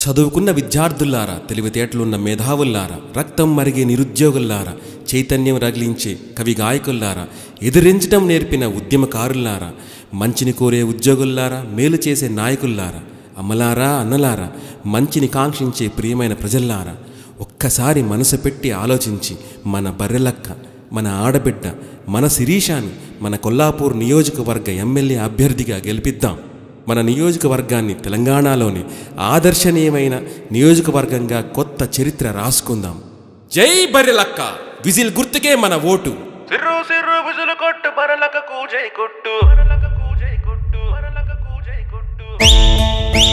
చదువుకున్న విద్యార్థుల్లారా తెలివితేటలున్న మేధావుల్లారా రక్తం మరిగే నిరుద్యోగుల్లారా చైతన్యం రగిలించే కవి గాయకుల్లారా ఎదిరించటం నేర్పిన ఉద్యమకారుల్లారా మంచిని కోరే ఉద్యోగుల్లారా మేలు చేసే నాయకుల్లారా అమ్మలారా అన్నలారా మంచిని కాంక్షించే ప్రియమైన ప్రజల్లారా ఒక్కసారి మనసు పెట్టి ఆలోచించి మన బర్రెలక్క మన ఆడబిడ్డ మన శిరీషాని మన కొల్లాపూర్ నియోజకవర్గ ఎమ్మెల్యే అభ్యర్థిగా గెలిపిద్దాం మన నియోజకవర్గాన్ని తెలంగాణలోని ఆదర్శనీయమైన నియోజకవర్గంగా కొత్త చరిత్ర రాసుకుందాం జై బర్రెలక్క విజిల్ గుర్తుకే మన ఓటు సిర్రు సిర్రు బుజులు కొట్టు పరలక కూజై కొట్టు పరలక కూజై కొట్టు పరలక కూజై కొట్టు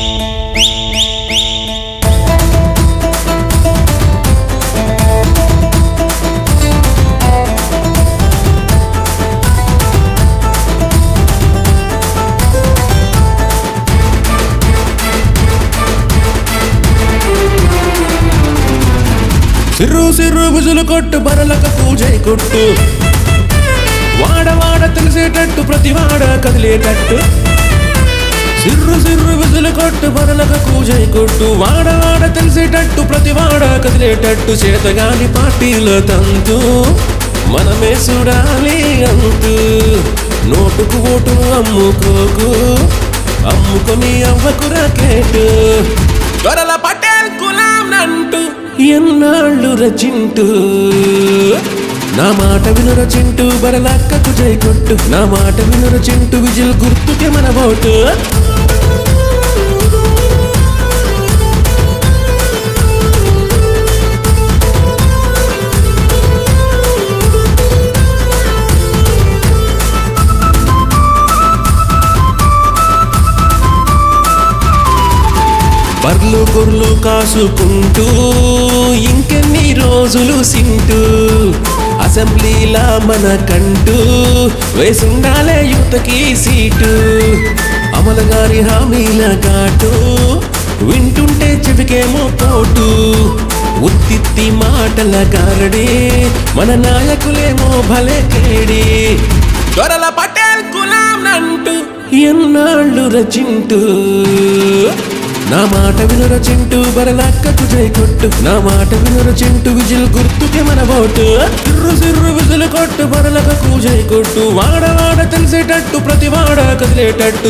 సిర్రు సిర్రు బుజులు కొట్టు బరలక పూజై కొట్టు వాడ వాడ తెలిసేటట్టు ప్రతి వాడ కదిలేటట్టు సిర్రు సిర్రు బుజులు కొట్టు బరలక పూజై కొట్టు వాడ వాడ తెలిసేటట్టు ప్రతి వాడ కదిలేటట్టు చేతగాని పార్టీల తంతు మనమే చూడాలి అంతు నోటుకు ఓటును అమ్ముకోకు అమ్ముకొని అవ్వకు రాకేటు దొరల పటేల్ గులాం నంటూ ఎన్నాళ్ళు రచింటూ నా మాట వినుర చింటూ బరలక్కకు జై కొట్టు నా మాట వినుర చింటూ విజిల్ గుర్తుకే మన ఓటు బర్లు గొర్లు కాసుకుంటూ ఇంకెన్ని రోజులు సింటూ అసెంబ్లీలా మనకంటూ వేసుండాలే యువతకి సీటు అమలు గారి హామీల ఘాటు వింటుంటే చెవికేమో పోటు ఉత్తిత్తి మాటల గారడి మన నాయకులేమో భలే కేడి దొరల పటేల్ గులాం నంటూ ఎన్నాళ్ళు రచింటూ నా మాట వినుర చింటూ బరలక్కకు జై కొట్టు నా మాట వినుర చింటూ విజిల్ గుర్తుకే మన ఓటు సిర్రు సిర్రు విజులు కొట్టు బరలకు జై కొట్టు వాడ వాడ తెలిసేటట్టు ప్రతి వాడ కదిలేటట్టు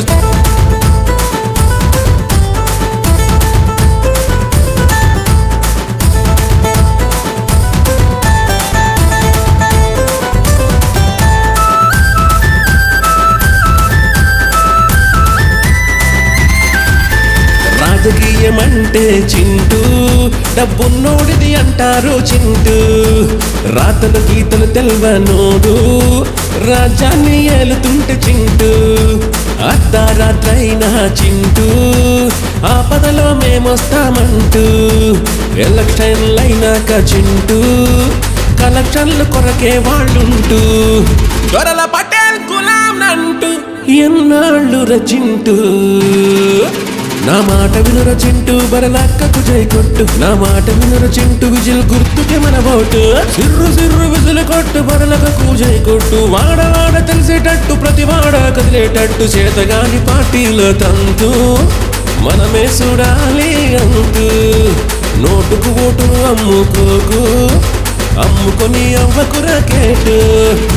రాజకీయమంటే చింటూ డబ్బున్నోడిది అంటారు చింటూ రాతలు గీతలు తెల్వనోడు రాజ్యాన్ని ఏలుతుంటే చింటూ అర్ధరాత్రైనా చింటూ ఆపదలో మేమొస్తామంటూ ఎలక్షన్లైనాక చింటూ కలెక్షన్లు కొరకే వాళ్ళుంటూ దొరల పటేల్ గులాం నంటూ ఎన్నాళ్ళు రచింటూ నా మాట వినుర చింటూ బరలక్కకు జై కొట్టు నా మాట వినుర చింటూ విజిల్ గుర్తుకే మన ఓటు సిర్రు సిర్రు విజులు కొట్టు బరలకు జై కొట్టు వాడ వాడ తెలిసేటట్టు ప్రతి వాడ కదిలేటట్టు చేతగాని పార్టీల తంతు మనమే చూడాలి అంతు నోటుకు ఓటును అమ్ముకోకు అమ్ముకొని అవ్వకు రాకేటు